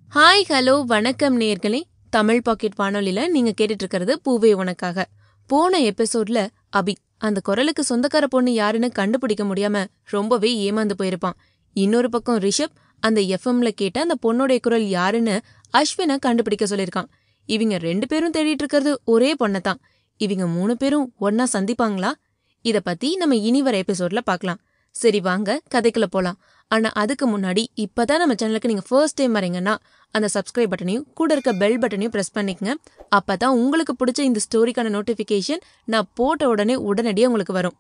hi hello வணக்கம் நேர்களே Tamil packet வானொலியில நீங்க கேட்டுட்டு இருக்கிறது பூவே உனக்காக போன எபிசோட்ல அபி அந்த குரலுக்கு சொந்தக்கார பொண்ணு யாருன்னு கண்டுபிடிக்க முடியாம ரொம்பவே ஏமாந்து போயிருப்பான் இன்னொரு பக்கம் ரிஷப் அந்த எஃப்எம்ல கேட்ட அந்த பொண்ணோடைய குரல் யாருன்னு அஸ்வினை கண்டுபிடிக்க சொல்லியிருக்கான் இவங்க ரெண்டு பேரும் தேடிட்டு இருக்கிறது ஒரே பொண்ணை தான் இவங்க மூணு பேரும் ஒன்னா சந்திப்பாங்களா இத பத்தி நம்ம இனி வர எபிசோட்ல பார்க்கலாம் சரி வாங்க கதைக்குள்ள போலாம் ஆனா அதுக்கு முன்னாடி இப்பதான் நம்ம சேனலுக்கு நீங்க ஃபர்ஸ்ட் டைம் வரீங்கன்னா அந்த சப்ஸ்கிரைப் பட்டனையும் கூட இருக்க பெல் பட்டனையும் பிரஸ் பண்ணிக்கங்க அப்பதான் உங்களுக்கு பிடிச்ச இந்த ஸ்டோரிக்கான நோட்டிபிகேஷன் நான் போட்ட உடனே உடனடியாக உங்களுக்கு வரும்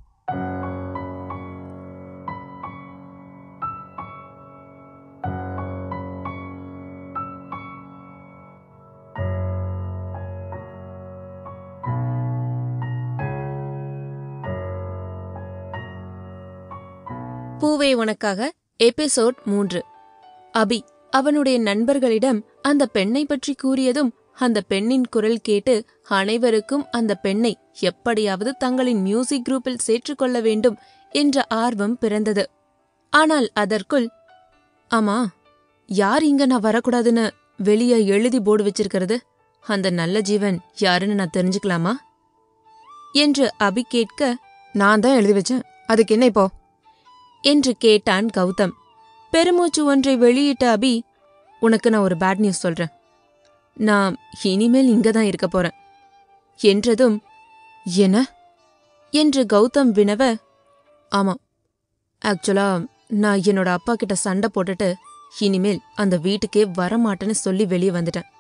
பூவே உனக்காக எபிசோட் மூன்று அபி அவனுடைய நண்பர்களிடம் அந்த பெண்ணை பற்றி கூறியதும் அந்த பெண்ணின் குரல் கேட்டு அனைவருக்கும் அந்த பெண்ணை எப்படியாவது தங்களின் மியூசிக் குரூப்பில் சேர்த்துக்கொள்ள வேண்டும் என்ற ஆர்வம் பிறந்தது ஆனால் அதற்குள் ஆமா யார் இங்க நான் வரக்கூடாதுன்னு வெளிய எழுதி போர்டு வச்சிருக்கிறது அந்த நல்ல ஜீவன் யாருன்னு நான் தெரிஞ்சுக்கலாமா என்று அபி கேட்க நான் தான் எழுதி வச்சேன் அதுக்கு என்ன இப்போ என்று கேட்டான் கௌதம் பெருமூச்சு ஒன்றை வெளியிட்ட அபி உனக்கு நான் ஒரு பேட் நியூஸ் சொல்றேன் நான் இனிமேல் இங்க தான் இருக்க போறேன் என்றதும் என்ன என்று கௌதம் வினவ ஆமா ஆக்சுவலா நான் என்னோட அப்பா கிட்ட சண்டை போட்டுட்டு இனிமேல் அந்த வீட்டுக்கே வரமாட்டேன்னு சொல்லி வெளியே வந்துட்டேன்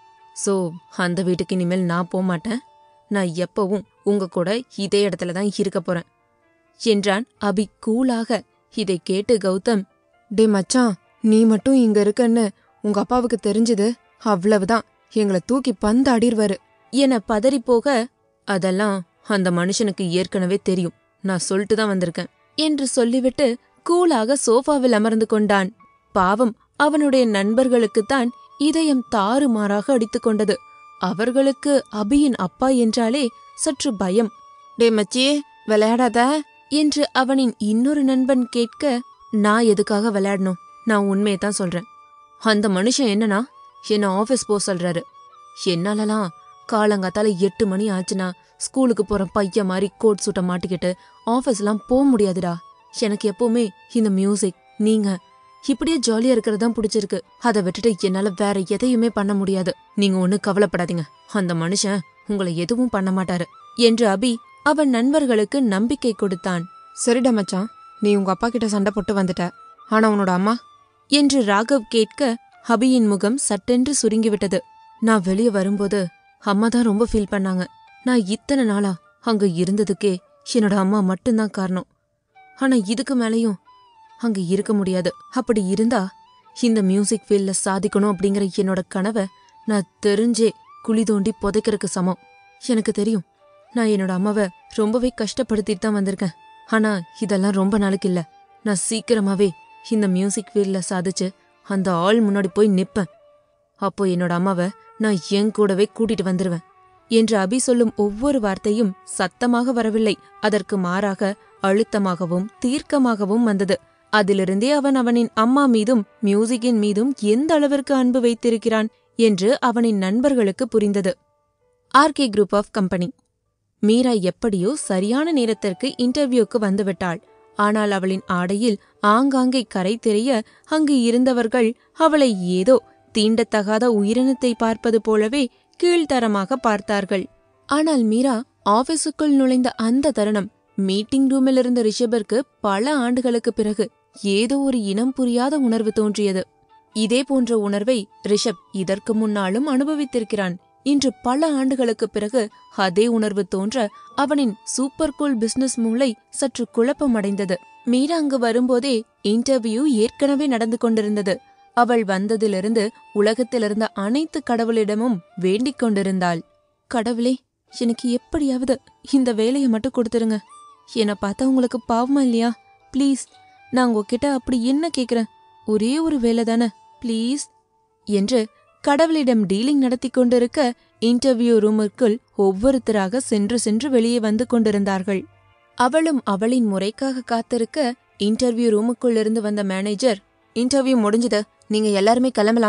சோ அந்த வீட்டுக்கு இனிமேல் நான் போக மாட்டேன் நான் எப்பவும் உங்க கூட இதே இடத்துல தான் இருக்க போறேன் என்றான் அபி கூலாக இதை கேட்டு கௌதம் டே மச்சான் நீ மட்டும் இங்க இருக்கன்னு உங்க அப்பாவுக்கு தெரிஞ்சது அவ்வளவுதான் எங்களை தூக்கி பந்தாடிடுவாரு என பதறிப்போக அதெல்லாம் அந்த மனுஷனுக்கு ஏற்கனவே தெரியும் நான் சொல்லிட்டு தான் வந்திருக்கேன் என்று சொல்லிவிட்டு கூலாக சோஃபாவில் அமர்ந்து கொண்டான் பாவம் அவனுடைய நண்பர்களுக்குத்தான் இதயம் தாறுமாறாக அடித்துக் கொண்டது அவர்களுக்கு அபியின் அப்பா என்றாலே சற்று பயம் டே மச்சியே விளையாடாத என்று அவனின் இன்னொரு நண்பன் கேட்க நான் எதுக்காக விளையாடணும் நான் உண்மையை தான் சொல்றேன் அந்த மனுஷன் என்னன்னா என்ன ஆபீஸ் போக சொல்றாரு என்னாலலாம் காலங்காத்தால எட்டு மணி ஆச்சுன்னா ஸ்கூலுக்கு போற பையன் மாதிரி கோட் சூட்டை மாட்டிக்கிட்டு ஆபீஸ்லாம் போக முடியாதுடா எனக்கு எப்பவுமே இந்த மியூசிக் நீங்க இப்படியே ஜாலியா இருக்கிறது தான் பிடிச்சிருக்கு அதை விட்டுட்டு என்னால வேற எதையுமே பண்ண முடியாது நீங்க ஒண்ணு கவலைப்படாதீங்க அந்த மனுஷன் உங்களை எதுவும் பண்ண மாட்டாரு என்று அபி அவன் நண்பர்களுக்கு நம்பிக்கை கொடுத்தான் சரிடா மச்சான் நீ உங்க அப்பா கிட்ட சண்டை போட்டு வந்துட்ட ஆனா உன்னோட அம்மா என்று ராகவ் கேட்க அபியின் முகம் சட்டென்று சுருங்கிவிட்டது நான் வெளியே வரும்போது அம்மா தான் ரொம்ப ஃபீல் பண்ணாங்க நான் இத்தனை நாளா அங்க இருந்ததுக்கே என்னோட அம்மா மட்டும்தான் காரணம் ஆனா இதுக்கு மேலயும் அங்க இருக்க முடியாது அப்படி இருந்தா இந்த மியூசிக் ஃபீல்ட்ல சாதிக்கணும் அப்படிங்கிற என்னோட கனவை நான் தெரிஞ்சே குழி தோண்டி புதைக்கிறதுக்கு சமம் எனக்கு தெரியும் நான் என்னோட அம்மாவை ரொம்பவே கஷ்டப்படுத்திட்டு தான் வந்திருக்கேன் ஆனா இதெல்லாம் ரொம்ப நாளைக்கு இல்ல நான் சீக்கிரமாவே இந்த மியூசிக் ஃபீல்ட்ல சாதிச்சு அந்த ஆள் முன்னாடி போய் நிப்பேன் அப்போ என்னோட அம்மாவை நான் என் கூடவே கூட்டிட்டு வந்துருவேன் என்று அபி சொல்லும் ஒவ்வொரு வார்த்தையும் சத்தமாக வரவில்லை அதற்கு மாறாக அழுத்தமாகவும் தீர்க்கமாகவும் வந்தது அதிலிருந்தே அவன் அவனின் அம்மா மீதும் மியூசிக்கின் மீதும் எந்த அளவிற்கு அன்பு வைத்திருக்கிறான் என்று அவனின் நண்பர்களுக்கு புரிந்தது RK group of company Meera எப்படியோ சரியான நேரத்திற்கு இன்டர்வியூக்கு வந்துவிட்டாள் ஆனால் அவளின் ஆடையில் ஆங்காங்கே கரை தெரிய அங்கு இருந்தவர்கள் அவளை ஏதோ தீண்டத்தகாத உயிரினத்தை பார்ப்பது போலவே கீழ்த்தரமாக பார்த்தார்கள் ஆனால் மீரா ஆபீஸுக்குள் நுழைந்த அந்த தருணம் மீட்டிங் ரூமில் இருந்த ரிஷபருக்கு பல ஆண்டுகளுக்கு பிறகு ஏதோ ஒரு இனம் புரியாத உணர்வு தோன்றியது இதே போன்ற உணர்வை ரிஷப் இதற்கு முன்னாலும் அனுபவித்திருக்கிறான் இன்று பல ஆண்டுகளுக்கு பிறகு அதே உணர்வு தோன்ற அவனின் சூப்பர் கூல் பிசினஸ் மூளை சற்று குழப்பமடைந்தது மீரா அங்கு வரும்போதே இன்டர்வியூ ஏற்கனவே நடந்து கொண்டிருந்தது அவள் வந்ததிலிருந்து உலகத்திலிருந்த அனைத்து கடவுளிடமும் வேண்டிக் கொண்டிருந்தாள் கடவுளே எனக்கு எப்படியாவது இந்த வேலையை மட்டும் கொடுத்துருங்க என்னை பார்த்தா உங்களுக்கு பாவமா இல்லையா ப்ளீஸ் நான் உங்ககிட்ட அப்படி என்ன கேக்குறேன் ஒரே ஒரு வேலை தானே ப்ளீஸ் என்று கடவுளிடம் டீலிங் நடத்தி கொண்டிருக்க இன்டர்வியூ ரூமிற்குள் ஒவ்வொருத்தராக சென்று சென்று வெளியே வந்து கொண்டிருந்தார்கள் அவளும் அவளின் முறைக்காக காத்திருக்க இன்டர்வியூ ரூமுக்குள்ளிருந்து வந்த மேனேஜர் இன்டர்வியூ முடிஞ்சது நீங்க எல்லாருமே கிளம்பலாம்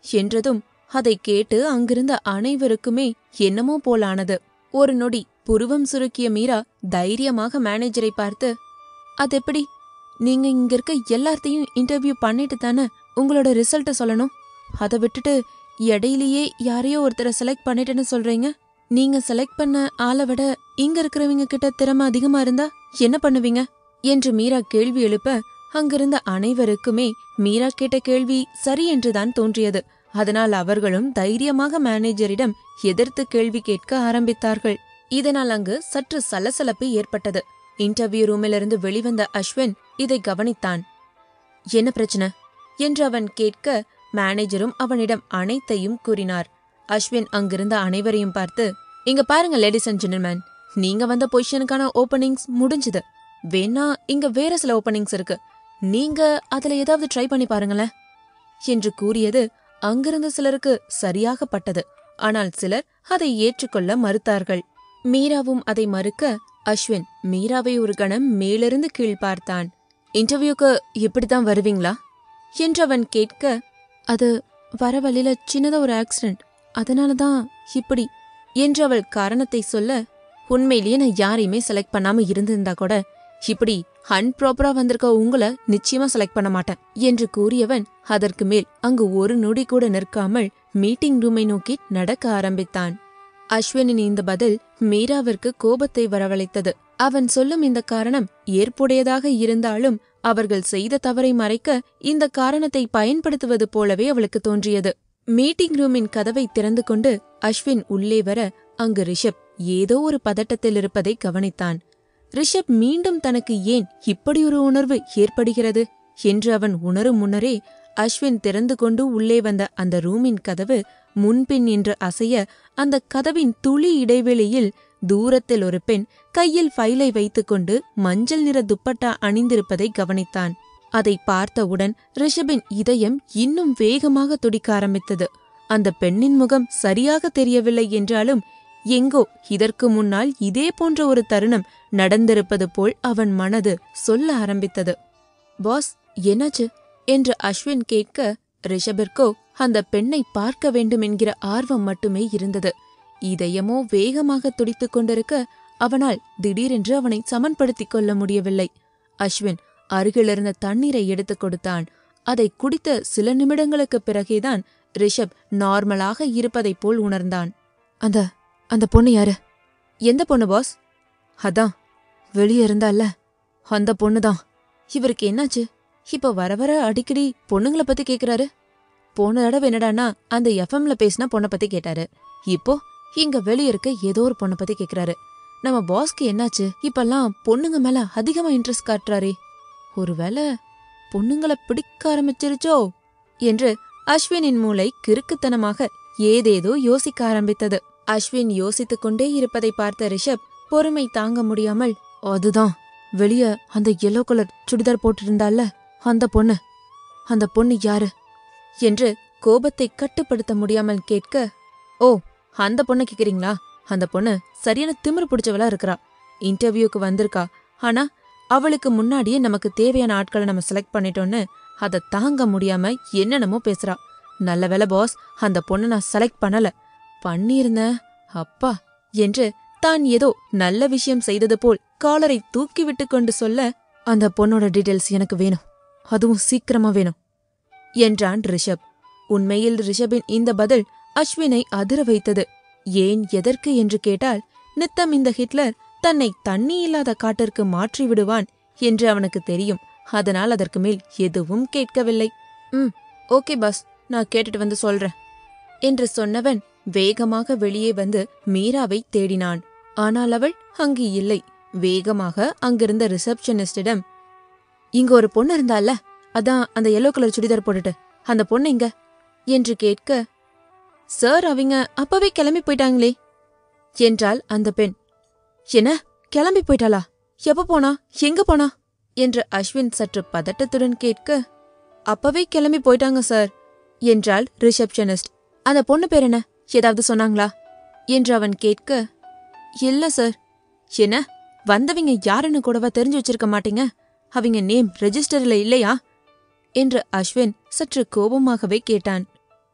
என்றதும் அதை கேட்டு அங்கிருந்த அனைவருக்குமே என்னமோ போலானது ஒரு நொடி புருவம் சுருக்கிய மீரா தைரியமாக மேனேஜரை பார்த்து அதெப்படி நீங்க இங்க இருக்க எல்லார்த்தையும் இன்டர்வியூ பண்ணிட்டு தானே உங்களோட ரிசல்ட்ட சொல்லணும் அதை விட்டுட்டு இடையிலேயே யாரையோ ஒருத்தரை செலக்ட் பண்ணிட்டேன்னு சொல்றீங்க நீங்க செலக்ட் பண்ண ஆளை விட இங்க இருக்கிறவங்க கிட்ட திறமை அதிகமா இருந்தா என்ன பண்ணுவீங்க என்று மீரா கேள்வி எழுப்ப அங்கிருந்த அனைவருக்குமே மீரா கேட்ட கேள்வி சரி என்றுதான் தோன்றியது அதனால் அவர்களும் தைரியமாக மேனேஜரிடம் எதிர்த்து கேள்வி கேட்க ஆரம்பித்தார்கள் இதனால் அங்கு சற்று சலசலப்பு ஏற்பட்டது இன்டர்வியூ ரூமிலிருந்து வெளிவந்த அஸ்வின் இதை கவனித்தான் என்ன பிரச்சனை என்று அவன் கேட்க மேனேஜரும் அவனிடம் அனைத்தையும் கூறினார் அஸ்வின் அங்கிருந்த அனைவரையும் பார்த்து இங்க பாருங்க லேடிஸ் அண்ட் ஜென்டில்மேன் நீங்க வந்த பொசிஷனுக்கான ஓபனிங்ஸ் முடிஞ்சுது வேணா இங்க வேற சில ஓபனிங்ஸ் இருக்கு நீங்க அதுல ஏதாவது ட்ரை பண்ணி பாருங்களேன் என்று கூறியது அங்கிருந்த சிலருக்கு சரியாக பட்டது ஆனால் சிலர் அதை ஏற்றுக்கொள்ள மறுத்தார்கள் மீராவும் அதை மறுக்க அஸ்வின் மீராவை ஒரு கணம் மேலிருந்து கீழ் பார்த்தான் இன்டர்வியூக்கு இப்படித்தான் வருவீங்களா என்று அவன் கேட்க அது வர வழியில சின்னதா ஒரு ஆக்சிடென்ட் அதனால தான் இப்படி என்று அவள் காரணத்தை சொல்ல உண்மையிலேயே நான் யாரையுமே செலக்ட் பண்ணாம இருந்திருந்தா கூட இப்படி அன்ப்ராப்பரா வந்திருக்க உங்கள நிச்சயமா செலக்ட் பண்ண மாட்டேன் என்று கூறியவன் அதற்கு மேல் அங்கு ஒரு நொடி கூட நிற்காமல் மீட்டிங் ரூமை நோக்கி நடக்க ஆரம்பித்தான் அஸ்வினின் இந்த பதில் மீராவிற்கு கோபத்தை வரவழைத்தது அவன் சொல்லும் இந்த காரணம் ஏற்புடையதாக இருந்தாலும் அவர்கள் செய்த தவறை மறைக்க இந்த காரணத்தை பயன்படுத்துவது போலவே அவளுக்கு தோன்றியது மீட்டிங் ரூமின் கதவை திறந்து கொண்டு அஸ்வின் உள்ளே வர அங்கு ரிஷப் ஏதோ ஒரு பதட்டத்தில் இருப்பதை கவனித்தான் ரிஷப் மீண்டும் தனக்கு ஏன் இப்படியொரு உணர்வு ஏற்படுகிறது என்று அவன் உணரும் முன்னரே அஸ்வின் திறந்து கொண்டு உள்ளே வந்த அந்த ரூமின் கதவு முன்பின் என்று அசைய அந்த கதவின் துளி இடைவெளியில் தூரத்தில் ஒரு பெண் கையில் ஃபைலை வைத்துக்கொண்டு மஞ்சள் நிற துப்பட்டா அணிந்திருப்பதை கவனித்தான் அதை பார்த்தவுடன் ரிஷபின் இதயம் இன்னும் வேகமாக துடிக்க ஆரம்பித்தது அந்த பெண்ணின் முகம் சரியாக தெரியவில்லை என்றாலும் எங்கோ இதற்கு முன்னால் இதே போன்ற ஒரு தருணம் நடந்திருப்பது போல் அவன் மனது சொல்ல ஆரம்பித்தது பாஸ் என்னாச்சு என்று அஸ்வின் கேட்க ரிஷபிற்கோ அந்த பெண்ணை பார்க்க வேண்டும் என்கிற ஆர்வம் மட்டுமே இருந்தது இதயமோ வேகமாக துடித்துக் கொண்டிருக்க அவனால் திடீரென்று அவனை சமன்படுத்திக் கொள்ள முடியவில்லை அஸ்வின் அருகிலிருந்த தண்ணீரை எடுத்துக் கொடுத்தான் அதை குடித்த சில நிமிடங்களுக்குப் பிறகேதான் ரிஷப் நார்மலாக இருப்பதைப் போல் உணர்ந்தான் அந்த அந்த பொண்ணு யாரு எந்த பொண்ணு பாஸ் அதான் வெளியே இருந்தால அந்த பொண்ணுதான் இவருக்கு என்னாச்சு இப்ப வர வர அடிக்கடி பொண்ணுங்கள பத்தி கேக்குறாரு போன தடவை என்னடான்னா அந்த எஃப்எம்ல பேசின பொண்ணை பத்தி கேட்டாரு இப்போ இங்க வெளிய இருக்க ஏதோ ஒரு பொண்ணை பத்தி கேக்குறாரு நம்ம பாஸ்க்கு என்னாச்சு இப்பெல்லாம் பொண்ணுங்க மேல அதிகமா இன்ட்ரெஸ்ட் காட்டுறாரே ஒருவேளை பொண்ணுங்கள பிடிக்க ஆரம்பிச்சிருச்சோ என்று அஸ்வினின் மூளை கிறுக்குத்தனமாக ஏதேதோ யோசிக்க ஆரம்பித்தது அஸ்வின் யோசித்துக் கொண்டே இருப்பதை பார்த்த ரிஷப் பொறுமை தாங்க முடியாமல் அதுதான் வெளிய அந்த எல்லோ கலர் சுடிதார் போட்டிருந்தால அந்த பொண்ணு அந்த பொண்ணு யாரு என்று கோபத்தை கட்டுப்படுத்த முடியாமல் கேட்க ஓ அந்த பொண்ணை கேக்குறீங்களா அந்த பொண்ணு சரியான திமிரு பிடிச்சவளா இருக்கிறா இன்டர்வியூக்கு வந்திருக்கா ஆனா அவளுக்கு முன்னாடியே நமக்கு தேவையான ஆட்களை நம்ம செலக்ட் பண்ணிட்டோன்னு அதை தாங்க முடியாம என்னென்னமோ பேசுறா நல்ல வேலை பாஸ் அந்த பொண்ணை நான் செலக்ட் பண்ணல பண்ணியிருந்தேன் அப்பா என்று தான் ஏதோ நல்ல விஷயம் செய்தது போல் காலரை தூக்கி விட்டு கொண்டு சொல்ல அந்த பொண்ணோட டீடைல்ஸ் எனக்கு வேணும் அதுவும் சீக்கிரமா வேணும் என்றான் ரிஷப் உண்மையில் ரிஷபின் இந்த பதில் அஸ்வினை அதிர வைத்தது ஏன் எதற்கு என்று கேட்டால் நித்தம் இந்த ஹிட்லர் தன்னை தண்ணி இல்லாத காட்டிற்கு மாற்றி விடுவான் என்று அவனுக்கு தெரியும் அதனால் அதற்கு மேல் எதுவும் கேட்கவில்லை ம் ஓகே பாஸ் நான் கேட்டுட்டு வந்து சொல்றேன் என்று சொன்னவன் வேகமாக வெளியே வந்து மீராவை தேடினான் ஆனால் அவள் அங்கு இல்லை வேகமாக அங்கிருந்த ரிசப்ஷனிஸ்டிடம் இங்க ஒரு பொண்ணு இருந்தால அதான் அந்த எல்லோ கலர் சுடிதார் போட்டுட்டு அந்த பொண்ணு இங்க என்று கேட்க சார் அவங்க அப்பவே கிளம்பி போயிட்டாங்களே என்றாள் அந்த பெண் என்ன கிளம்பி போயிட்டாளா எப்ப போனா எங்க போனா என்று அஸ்வின் சற்று பதட்டத்துடன் கேட்க அப்பவே கிளம்பி போயிட்டாங்க சார் என்றாள் ரிசப்ஷனிஸ்ட் அந்த பொண்ணு பேர் என்ன ஏதாவது சொன்னாங்களா என்று அவன் கேட்க இல்ல சார் என்ன வந்தவங்க யாருன்னு கூடவா தெரிஞ்சு வச்சிருக்க மாட்டீங்க அவங்க நேம் ரெஜிஸ்டர்ல இல்லையா என்று அஸ்வின் சற்று கோபமாகவே கேட்டான்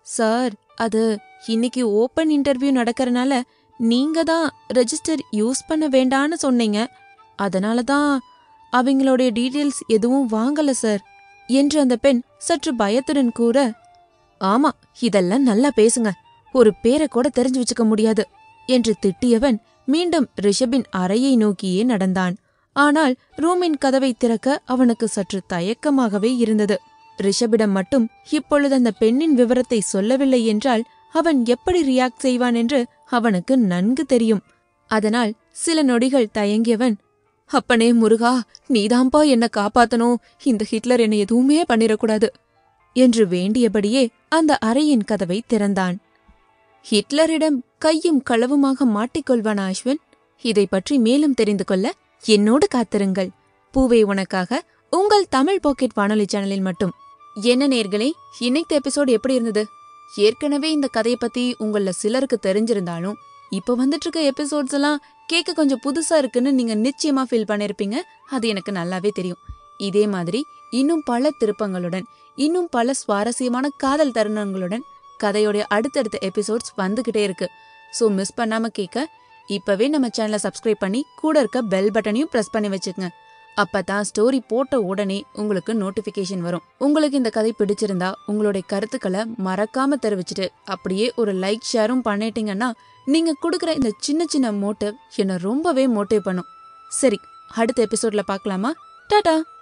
சார் அது இன்னைக்கு ஓப்பன் இன்டர்வியூ நடக்கறனால நீங்க தான் ரெஜிஸ்டர் யூஸ் பண்ண வேண்டான்னு சொன்னீங்க அதனால தான் அவங்களுடைய டீட்டெயில்ஸ் எதுவும் வாங்கல சார் என்று அந்த பெண் சற்று பயத்துடன் கூற ஆமா இதெல்லாம் நல்லா பேசுங்க ஒரு பேரை கூட தெரிஞ்சு வச்சுக்க முடியாது என்று திட்டியவன் மீண்டும் ரிஷபின் அறையை நோக்கியே நடந்தான் ஆனால் ரூமின் கதவை திறக்க அவனுக்கு சற்று தயக்கமாகவே இருந்தது ரிஷபிடம் மட்டும் இப்பொழுது அந்த பெண்ணின் விவரத்தை சொல்லவில்லை என்றால் அவன் எப்படி ரியாக்ட் செய்வான் என்று அவனுக்கு நன்கு தெரியும் அதனால் சில நொடிகள் தயங்கியவன் அப்பனே முருகா நீதாம்பா என்ன காப்பாத்தணும் இந்த ஹிட்லர் என்ன எதுவுமே பண்ணிடக்கூடாது என்று வேண்டியபடியே அந்த அறையின் கதவை திறந்தான் ஹிட்லரிடம் கையும் களவுமாக மாட்டிக்கொள்வான் அஸ்வின் இதை பற்றி மேலும் தெரிந்து கொள்ள என்னோடு காத்திருங்கள் பூவே உனக்காக உங்கள் தமிழ் பாக்கெட் வானொலி சேனலில் மட்டும் என்ன நேர்களே இன்னைக்கு எபிசோடு எப்படி இருந்தது ஏற்கனவே இந்த கதையை பத்தி உங்கள சிலருக்கு தெரிஞ்சிருந்தாலும் இப்ப வந்துட்டு இருக்க எபிசோட்ஸ் எல்லாம் கேட்க கொஞ்சம் புதுசா இருக்குன்னு நீங்க நிச்சயமா ஃபீல் பண்ணிருப்பீங்க அது எனக்கு நல்லாவே தெரியும் இதே மாதிரி இன்னும் பல திருப்பங்களுடன் இன்னும் பல சுவாரஸ்யமான காதல் தருணங்களுடன் கதையோடைய அடுத்தடுத்த எபிசோட்ஸ் வந்துகிட்டே இருக்கு ஸோ மிஸ் பண்ணாம கேட்க இப்பவே நம்ம சேனலை சப்ஸ்கிரைப் பண்ணி கூட இருக்க பெல் பட்டனையும் பிரஸ் பண்ணி வச்சுக்கங்க அப்பதான் ஸ்டோரி போட்ட உடனே உங்களுக்கு நோட்டிபிகேஷன் வரும் உங்களுக்கு இந்த கதை பிடிச்சிருந்தா உங்களுடைய கருத்துக்களை மறக்காம தெரிவிச்சிட்டு அப்படியே ஒரு லைக் ஷேரும் பண்ணிட்டீங்கன்னா நீங்க கொடுக்குற இந்த சின்ன சின்ன மோட்டிவ் என்னை ரொம்பவே மோட்டிவ் பண்ணும் சரி அடுத்த எபிசோட்ல பார்க்கலாமா டாடா